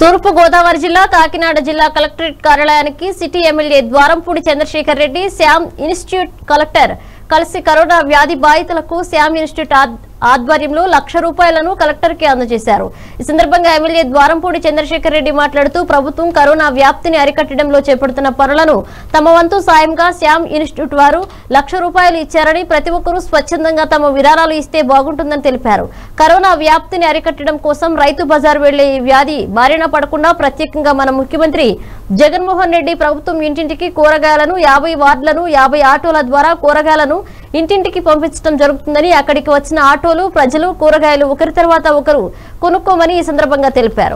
తూర్పు గోదావరి జిల్లా కాకినాడ జిల్లా కలెక్టరేట్ కార్యాలయానికి city MLA Dwarampudi Chandrasekhar Reddy Shyam institute collector కలిసి కరోనా వ్యాధి బాధితులకు శ్యామ్ ఇన్స్టిట్యూట్ ఆద్- ఆధ్వర్యంలో లక్ష రూపాయలను కలెక్టర్ కి అందజేశారు ఈ సందర్భంగా ఎమ్మెల్యే ద్వారంపూడి చంద్రశేఖర్ రెడ్డి మాట్లాడుతూ ప్రభుత్వం కరోనా వ్యాప్తిని అరికట్టడంలో చేపడుతున్న పనులను తమ వంతు సాయంగా శ్యామ్ ఇన్స్టిట్యూట్ వారు లక్ష రూపాయలు ఇచ్చారని ప్రతి ఒక్కరూ స్వచ్ఛందంగా తమ విరాళాలు ఇస్తే బాగుంటుందని తెలిపారు కరోనా వ్యాప్తిని అరికట్టడం కోసం రైతు బజార్ వెళ్లే ఈ వ్యాధి బారిన పడకుండా ప్రత్యేకంగా మన ముఖ్యమంత్రి జగన్మోహన్ రెడ్డి ప్రభుత్వం ఇంటింటికి కూరగాయలను యాభై వార్డులను యాభై ఆటోల ద్వారా కూరగాయలను ఇంటింటికి పంపించడం జరుగుతుందని అక్కడికి వచ్చిన ఆటోలు ప్రజలు కూరగాయలు ఒకరి తర్వాత ఒకరు కొనుక్కోమని ఈ సందర్భంగా తెలిపారు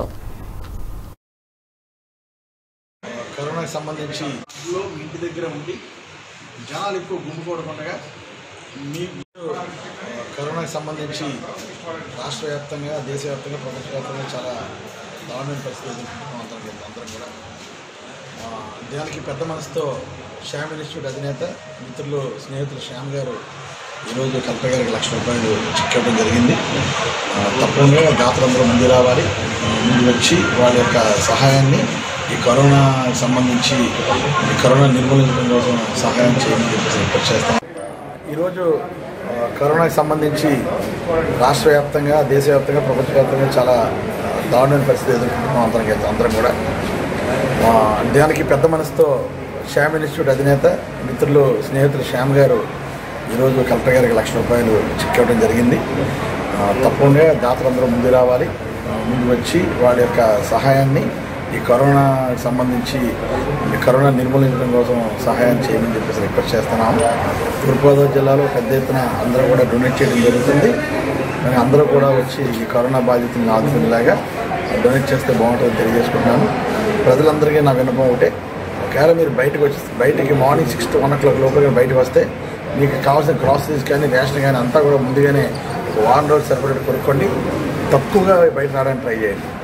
కరోనాకి సంబంధించి లో మీ ఇంటి దగ్గర ఉండి జనాలు ఎక్కువ గుమ్ముకోవడం మీ ఆ, కరోనాకి సంబంధించి రాష్ట్ర వ్యాప్తంగా దేశవ్యాప్తంగా ప్రపంచవ్యాప్తంగా చాలా దారుణమైన పరిస్థితి ఎదుర్కొంటున్నాం అందరం అందరం కూడా ఆ, దానికి పెద్ద మనసుతో శ్యామ్ ఇన్స్టిట్యూట్ అధినేత మిత్రులు స్నేహితులు శ్యామ్ గారు ఈరోజు కలెక్టర్ గారికి లక్ష రూపాయలు చెక్ ఇవ్వడం జరిగింది ఆ, తప్పకుండా దాతలందరూ ముందు రావాలి ఆ, ముందు వచ్చి వాళ్ళ యొక్క సహాయాన్ని ఈ కరోనా సంబంధించి ఈ కరోనా నిర్మూలించడం కోసం సహాయం చేయమని చెప్పేసి రిక్వెస్ట్ చేస్తాం ఈరోజు ఆ, కరోనాకి సంబంధించి రాష్ట్ర వ్యాప్తంగా దేశవ్యాప్తంగా ప్రపంచవ్యాప్తంగా చాలా ఆ, దారుణమైన పరిస్థితి ఎదుర్కొంటున్నాం అందరం అందరం కూడా ఆ, దానికి పెద్ద మనసుతో శ్యామ్ ఇన్స్టిట్యూట్ అధినేత మిత్రులు స్నేహితులు శ్యామ్ గారు ఈరోజు కలెక్టర్ గారికి లక్ష రూపాయలు చెక్ ఇవ్వడం జరిగింది ఆ, తప్పకుండా దాతలందరూ ముందు రావాలి ఆ, ముందు వచ్చి వాళ్ళ యొక్క సహాయాన్ని ఈ కరోనాకి సంబంధించి ఈ కరోనా నిర్మూలించడం కోసం సహాయం చేయమని చెప్పేసి రిక్వెస్ట్ చేస్తున్నాము తూర్పుగోదావరి జిల్లాలో పెద్ద ఎత్తున అందరూ కూడా డొనేట్ చేయడం జరుగుతుంది కానీ అందరూ కూడా వచ్చి ఈ కరోనా బాధితులను ఆదుకునేలాగా డొనేట్ చేస్తే బాగుంటుందని తెలియజేసుకుంటున్నాను ప్రజలందరికీ నా విన్నపం ఒకటే ఒకవేళ మీరు బయటకు వచ్చి బయటికి morning six to one o'clock లోపల బయటకు వస్తే మీకు కావాల్సిన గ్రాసరీస్ కానీ రేషన్ కానీ అంతా కూడా ముందుగానే ఒక వారం రోజులు సరిపడే కొనుక్కోండి తక్కువగా బయట రావడానికి ట్రై చేయండి